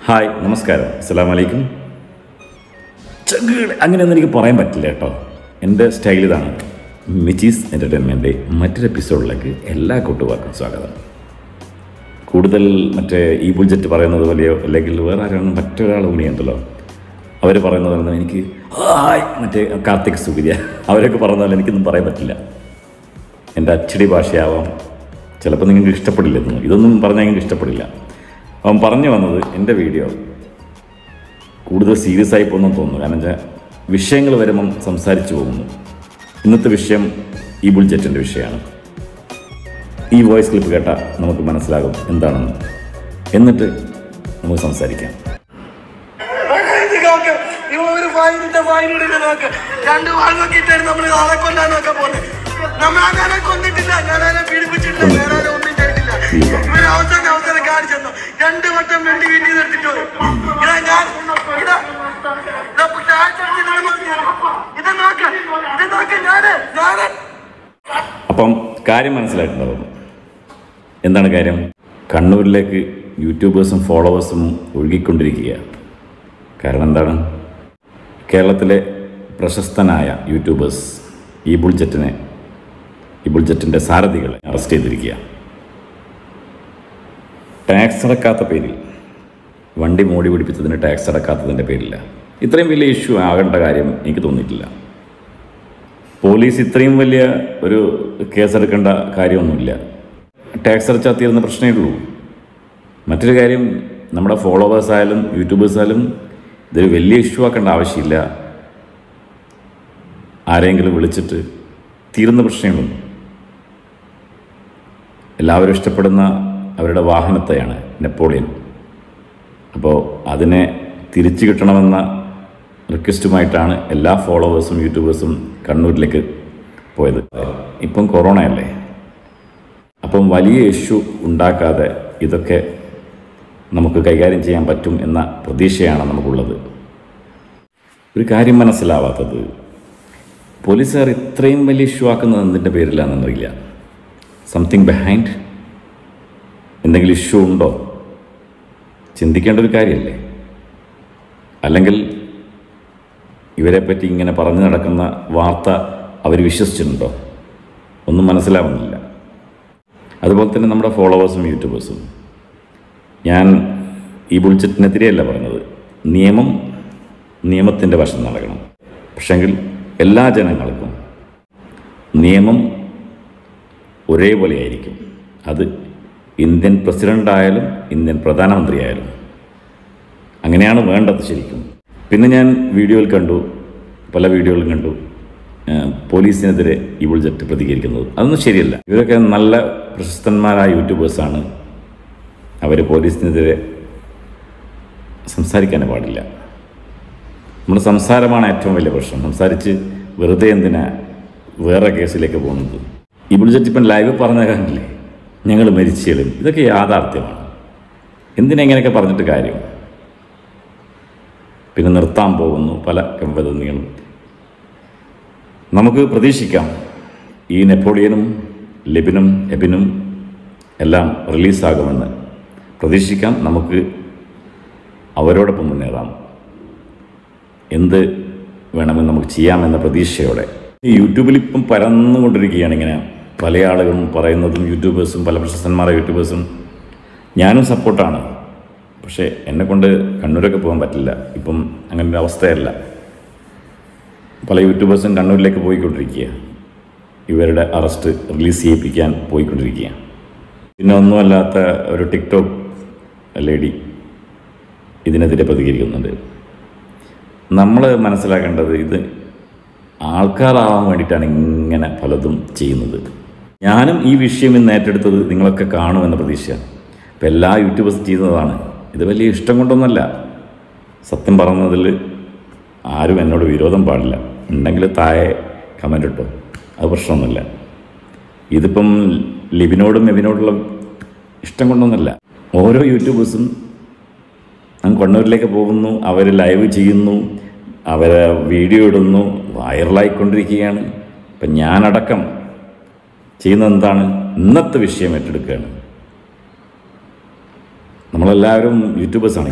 Hi നമസ്കാരം അസ്സലാം വലൈക്കും ചങ്കുകൾ അങ്ങനെയൊന്നും എനിക്ക് പറയാൻ പറ്റില്ല കേട്ടോ എൻ്റെ സ്റ്റൈൽ ഇതാണ് മിച്ചീസ് എൻ്റർടൈൻമെൻറ്റ് മറ്റൊരു എപ്പിസോഡിലേക്ക് എല്ലാ കൂട്ടുകാർക്കും സ്വാഗതം കൂടുതൽ മറ്റേ ഈ ബുൾജറ്റ് പറയുന്നത് പോലെയോ അല്ലെങ്കിൽ വേറെ ആരാണ് മറ്റൊരാൾ കൂടിയുണ്ടല്ലോ അവർ പറയുന്നത് പോലെ എനിക്ക് ഹായ് മറ്റേ കാർത്തിക് സുഗിരിയ അവരൊക്കെ പറയുന്ന പോലെ എനിക്കൊന്നും പറയാൻ പറ്റില്ല എൻ്റെ അച്ചടി ഭാഷയാവാം ചിലപ്പോൾ നിങ്ങൾക്ക് ഇഷ്ടപ്പെടില്ല ഇതൊന്നും ഇതൊന്നും പറഞ്ഞാൽ നിങ്ങൾക്ക് ഇഷ്ടപ്പെടില്ല അവൻ പറഞ്ഞു വന്നത് എൻ്റെ വീഡിയോ കൂടുതൽ സീരിയസ് ആയി പോകുന്നു തോന്നുന്നു കാരണം വെച്ചാൽ വിഷയങ്ങൾ വരുമ്പം സംസാരിച്ചു പോകുന്നു ഇന്നത്തെ വിഷയം ഈ ബുൾജറ്റിൻ്റെ വിഷയമാണ് ഈ വോയിസ് ക്ലിപ്പ് കേട്ടാൽ നമുക്ക് മനസ്സിലാകും എന്താണെന്ന് എന്നിട്ട് നമുക്ക് സംസാരിക്കാം ഇത് നോക്ക് ഇവ ഒരു ഫൈനിന്റെ ഫൈനിടില്ല നോക്ക് രണ്ട് വാൾ നോക്കിയിട്ടായിരുന്നു നമ്മൾ ആളെ കൊല്ലാനൊക്കെ പോകുന്നത് നമ്മൾ ആനെ കൊന്നിട്ടില്ല ഞാനെ പീഡിപ്പിച്ചിട്ടില്ല ഞാനെ ഒന്നും ചെയ്തിട്ടില്ല ഇവര് അവസാനം അവസരം കാണിച്ചെന്നു രണ്ട് വട്ടം വേണ്ടി വീട്ടിൽ നിർത്തിട്ട് പോയി ഇതാ ഞാൻ ഇതാ ഇതാ താഴ്ച വെച്ചിട്ടാണ് നോക്കിയത്. ഇത് നോക്ക് ഇത് നോക്ക് ഞാന് ഞാന് അപ്പം കാര്യം മനസ്സിലായിട്ടുണ്ടാവും എന്താണ് കാര്യം കണ്ണൂരിലേക്ക് യൂട്യൂബേഴ്സും ഫോളോവേഴ്സും ഒഴുകിക്കൊണ്ടിരിക്കുക കാരണം എന്താണ് കേരളത്തിലെ പ്രശസ്തനായ യൂട്യൂബേഴ്സ് ഈ ബുൾജറ്റിനെ ഈ ബുൾജറ്റിൻ്റെ സാരഥികളെ അറസ്റ്റ് ചെയ്തിരിക്കുക ടാക്സ് അടക്കാത്ത പേരിൽ വണ്ടി മോടി പിടിപ്പിച്ചതിന് ടാക്സ് അടക്കാത്തതിൻ്റെ പേരില്ല ഇത്രയും വലിയ ഇഷ്യൂ ആകേണ്ട കാര്യം എനിക്ക് തോന്നിയിട്ടില്ല പോലീസ് ഇത്രയും വലിയ ഒരു കേസെടുക്കേണ്ട കാര്യമൊന്നുമില്ല ടാക്സ് അടച്ചാൽ തീരുന്ന പ്രശ്നമേ ഉള്ളൂ മറ്റൊരു കാര്യം നമ്മുടെ ഫോളോവേഴ്സ് ആയാലും യൂട്യൂബേഴ്സ് ആയാലും ഇതൊരു വലിയ ഇഷ്യൂ ആക്കേണ്ട ആവശ്യമില്ല ആരെങ്കിലും വിളിച്ചിട്ട് തീരുന്ന പ്രശ്നമുള്ളൂ എല്ലാവരും ഇഷ്ടപ്പെടുന്ന അവരുടെ വാഹനത്തെയാണ് നെപ്പോളിയൻ അപ്പോൾ അതിനെ തിരിച്ചു കിട്ടണമെന്ന റിക്വസ്റ്റുമായിട്ടാണ് എല്ലാ ഫോളോവേഴ്സും യൂട്യൂബേഴ്സും കണ്ണൂരിലേക്ക് പോയത് ഇപ്പം കൊറോണയല്ലേ അപ്പം വലിയ ഇഷ്യൂ ഉണ്ടാക്കാതെ ഇതൊക്കെ നമുക്ക് കൈകാര്യം ചെയ്യാൻ പറ്റും എന്ന പ്രതീക്ഷയാണ് നമുക്കുള്ളത് ഒരു കാര്യം മനസ്സിലാവാത്തത് പോലീസുകാർ ഇത്രയും വലിയ ഇഷ്യൂ ആക്കുന്നത് എന്തിൻ്റെ പേരിലാണെന്നറിയില്ല സംതിങ് ബിഹൈൻഡ് എന്തെങ്കിലും ഇഷ്യൂ ഉണ്ടോ ചിന്തിക്കേണ്ട ഒരു കാര്യമല്ലേ അല്ലെങ്കിൽ ഇവരെ പറ്റി ഇങ്ങനെ പറഞ്ഞു നടക്കുന്ന വാർത്ത അവർ വിശ്വസിച്ചിട്ടുണ്ടോ ഒന്നും മനസ്സിലാവുന്നില്ല അതുപോലെ തന്നെ നമ്മുടെ ഫോളോവേഴ്സും യൂട്യൂബേഴ്സും ഞാൻ ഈ ബുൾച്ചറ്റിനെതിരെയല്ല പറഞ്ഞത് നിയമം നിയമത്തിൻ്റെ വശം നടക്കണം പക്ഷെങ്കിൽ എല്ലാ ജനങ്ങൾക്കും നിയമം ഒരേപോലെ ആയിരിക്കും അത് ഇന്ത്യൻ പ്രസിഡന്റ് ആയാലും ഇന്ത്യൻ പ്രധാനമന്ത്രി ആയാലും അങ്ങനെയാണ് വേണ്ടത് ശരിക്കും പിന്നെ ഞാൻ വീഡിയോയിൽ കണ്ടു പല വീഡിയോയിലും കണ്ടു ആ, പോലീസിനെതിരെ ഈ ബുൾജറ്റ് പ്രതികരിക്കുന്നത് അതൊന്നും ശരിയല്ല ഇവരൊക്കെ നല്ല പ്രശസ്തന്മാരായ യൂട്യൂബേഴ്സാണ് അവർ പോലീസിനെതിരെ സംസാരിക്കാൻ പാടില്ല നമ്മുടെ സംസാരമാണ് ഏറ്റവും വലിയ പ്രശ്നം സംസാരിച്ച് വെറുതെ എന്തിനാ വേറെ കേസിലേക്ക് പോകുന്നത് ഈ ബുൾജറ്റ് ഇപ്പം ലൈവ് പറഞ്ഞ കണ്ടില്ലേ ഞങ്ങൾ മരിച്ചേളും ഇതൊക്കെ യാഥാർത്ഥ്യമാണ് എന്തിനാ ഇങ്ങനെയൊക്കെ പറഞ്ഞിട്ട് കാര്യം പിന്നെ നിർത്താൻ പോകുന്നു പല കമ്പനികളും നമുക്ക് പ്രതീക്ഷിക്കാം ഈ നെപ്പോളിയനും ലെബിനും എബിനും എല്ലാം റിലീസാകുമെന്ന് പ്രതീക്ഷിക്കാം നമുക്ക് അവരോടൊപ്പം മുന്നേറാം എന്ത് വേണമെന്ന് നമുക്ക് ചെയ്യാമെന്ന പ്രതീക്ഷയോടെ ഈ യൂട്യൂബിൽ ഇപ്പം പരന്നുകൊണ്ടിരിക്കുകയാണ് ഇങ്ങനെ പല ആളുകളും പറയുന്നതും യൂട്യൂബേഴ്സും പല പ്രശസ്തന്മാരായ യൂട്യൂബേഴ്സും ഞാനും സപ്പോർട്ടാണ് പക്ഷേ എന്നെ കൊണ്ട് കണ്ണൂരൊക്കെ പോകാൻ പറ്റില്ല ഇപ്പം അങ്ങനെ ഒരു അവസ്ഥയല്ല പല യൂട്യൂബേഴ്സും കണ്ണൂരിലേക്ക് പോയിക്കൊണ്ടിരിക്കുക ഇവരുടെ അറസ്റ്റ് റിലീസ് ചെയ്യിപ്പിക്കാൻ പോയിക്കൊണ്ടിരിക്കുക പിന്നെ ഒന്നുമല്ലാത്ത ഒരു ടിക്ടോക്ക് ലേഡി ഇതിനെതിരെ പ്രതികരിക്കുന്നുണ്ട് നമ്മൾ മനസ്സിലാക്കേണ്ടത് ഇത് ആൾക്കാരാവാൻ വേണ്ടിയിട്ടാണ് ഇങ്ങനെ പലതും ചെയ്യുന്നത് ഞാനും ഈ വിഷയം ഇന്ന് ഏറ്റെടുത്തത് നിങ്ങളൊക്കെ കാണുമെന്ന പ്രതീക്ഷ ഇപ്പം എല്ലാ യൂട്യൂബേഴ്സും ചെയ്യുന്നതാണ് ഇത് വലിയ ഇഷ്ടം കൊണ്ടൊന്നുമല്ല സത്യം പറഞ്ഞതിൽ ആരും എന്നോട് വിരോധം പാടില്ല ഉണ്ടെങ്കിൽ താഴെ കമൻ്റ് ഇട്ടോ അത് പ്രശ്നമൊന്നുമില്ല ഇതിപ്പം ലിബിനോടും എബിനോടുള്ള ഇഷ്ടം കൊണ്ടൊന്നുമല്ല ഓരോ യൂട്യൂബേഴ്സും അങ്ങ് കണ്ണൂരിലേക്ക് പോകുന്നു അവർ ലൈവ് ചെയ്യുന്നു അവർ വീഡിയോ ഇടുന്നു വൈറലായിക്കൊണ്ടിരിക്കുകയാണ് ഇപ്പം ഞാനടക്കം ചെയ്യുന്നത് എന്താണ് ഇന്നത്തെ വിഷയം ഏറ്റെടുക്കുകയാണ് നമ്മളെല്ലാവരും യൂട്യൂബേഴ്സാണ് ഇപ്പം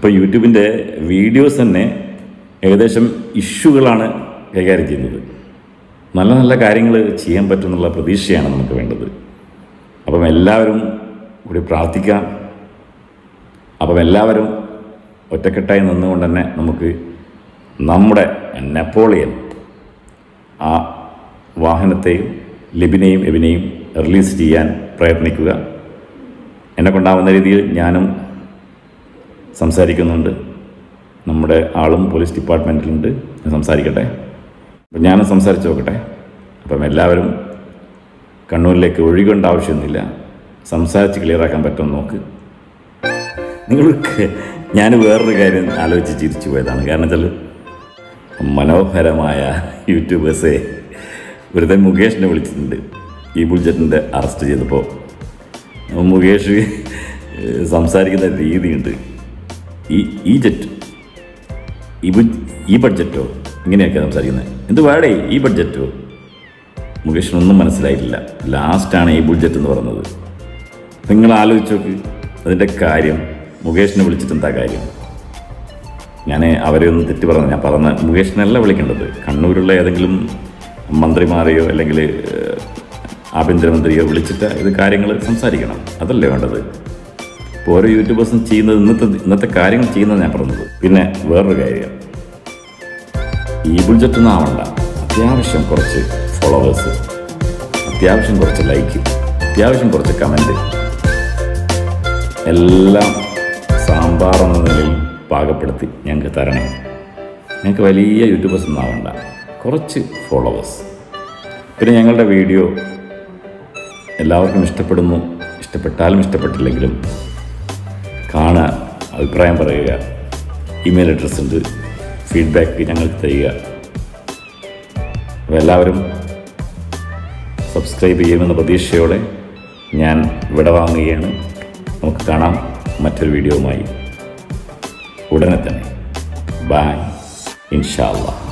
ഇപ്പോൾ യൂട്യൂബിൻ്റെ വീഡിയോസ് തന്നെ ഏകദേശം ഇഷ്യൂകളാണ് കൈകാര്യം ചെയ്യുന്നത് നല്ല നല്ല കാര്യങ്ങൾ ചെയ്യാൻ പറ്റുമെന്നുള്ള പ്രതീക്ഷയാണ് നമുക്ക് വേണ്ടത് അപ്പം എല്ലാവരും കൂടി പ്രാർത്ഥിക്കാം അപ്പം എല്ലാവരും ഒറ്റക്കെട്ടായി നിന്നുകൊണ്ട് തന്നെ നമുക്ക് നമ്മുടെ നെപ്പോളിയൻ ആ വാഹനത്തെയും ലിബിനെയും എബിനെയും റിലീസ് ചെയ്യാൻ പ്രയത്നിക്കുക എന്നെ കൊണ്ടാവുന്ന രീതിയിൽ ഞാനും സംസാരിക്കുന്നുണ്ട് നമ്മുടെ ആളും പോലീസ് ഡിപ്പാർട്ട്മെൻറ്റിലുണ്ട് ഞാൻ സംസാരിക്കട്ടെ അപ്പം ഞാനും സംസാരിച്ച് നോക്കട്ടെ അപ്പം എല്ലാവരും കണ്ണൂരിലേക്ക് ഒഴുകേണ്ട ആവശ്യമൊന്നുമില്ല സംസാരിച്ച് ക്ലിയറാക്കാൻ പറ്റുമെന്ന് നോക്ക് നിങ്ങൾക്ക് ഞാൻ വേറൊരു കാര്യം ആലോചിച്ച് ചിരിച്ചു പോയതാണ് കാരണം വെച്ചാൽ മനോഹരമായ യൂട്യൂബേഴ്സെ വെറുതെ മുകേഷിനെ വിളിച്ചിട്ടുണ്ട് ഈ ബുൾജറ്റിൻ്റെ അറസ്റ്റ് ചെയ്തപ്പോൾ മുകേഷ് ഏഹ്, സംസാരിക്കുന്ന രീതിയുണ്ട് ഈ ഈ ജറ്റ് ഈ ബു- ഈ ബഡ്ജറ്റോ ഇങ്ങനെയൊക്കെ സംസാരിക്കുന്നത് എന്ത് വേടേ ഈ ബഡ്ജറ്റോ മുകേഷിനൊന്നും മനസ്സിലായിട്ടില്ല ലാസ്റ്റാണ് ഈ ബുൾജറ്റ് എന്ന് പറയുന്നത് നിങ്ങൾ ആലോചിച്ച് നോക്ക് അതിൻ്റെ കാര്യം മുകേഷിനെ വിളിച്ചിട്ട് എന്താ കാര്യം ഞാൻ അവരെ ഒന്ന് തെറ്റി പറഞ്ഞു ഞാൻ പറഞ്ഞ മുകേഷിനല്ല വിളിക്കേണ്ടത് കണ്ണൂരുള്ള ഏതെങ്കിലും മന്ത്രിമാരെയോ അല്ലെങ്കിൽ ഏഹ്, ആഭ്യന്തരമന്ത്രിയോ വിളിച്ചിട്ട് ഇത് കാര്യങ്ങൾ സംസാരിക്കണം അതല്ലേ വേണ്ടത് ഇപ്പോൾ ഓരോ യൂട്യൂബേഴ്സും ചെയ്യുന്നത് ഇന്നത്തെ ഇന്നത്തെ കാര്യങ്ങൾ ചെയ്യുന്നത് ഞാൻ പറഞ്ഞത് പിന്നെ വേറൊരു കാര്യം ഈ ബുൾജറ്റ് ഒന്നും ആവണ്ട അത്യാവശ്യം കുറച്ച് ഫോളോവേഴ്സ് അത്യാവശ്യം കുറച്ച് ലൈക്ക് അത്യാവശ്യം കുറച്ച് കമൻറ്റ് എല്ലാം സാമ്പാർ എന്ന നിലയിൽ പാകപ്പെടുത്തി ഞങ്ങൾക്ക് തരണേ ഞങ്ങൾക്ക് വലിയ യൂട്യൂബേഴ്സ് ഒന്നും ആവണ്ട കുറച്ച് ഫോളോവേഴ്സ് പിന്നെ ഞങ്ങളുടെ വീഡിയോ എല്ലാവർക്കും ഇഷ്ടപ്പെടുന്നു ഇഷ്ടപ്പെട്ടാലും ഇഷ്ടപ്പെട്ടില്ലെങ്കിലും കാണുക അഭിപ്രായം പറയുക ഇമെയിൽ അഡ്രസ്സ് ഉണ്ട് ഫീഡ്ബാക്ക് ഞങ്ങൾക്ക് തരിക അപ്പോൾ എല്ലാവരും സബ്സ്ക്രൈബ് ചെയ്യുമെന്ന പ്രതീക്ഷയോടെ ഞാൻ വിട വാങ്ങുകയാണ് നമുക്ക് കാണാം മറ്റൊരു വീഡിയോവുമായി ഉടനെ തന്നെ ബായ് ഇൻഷാ അല്ലാഹ്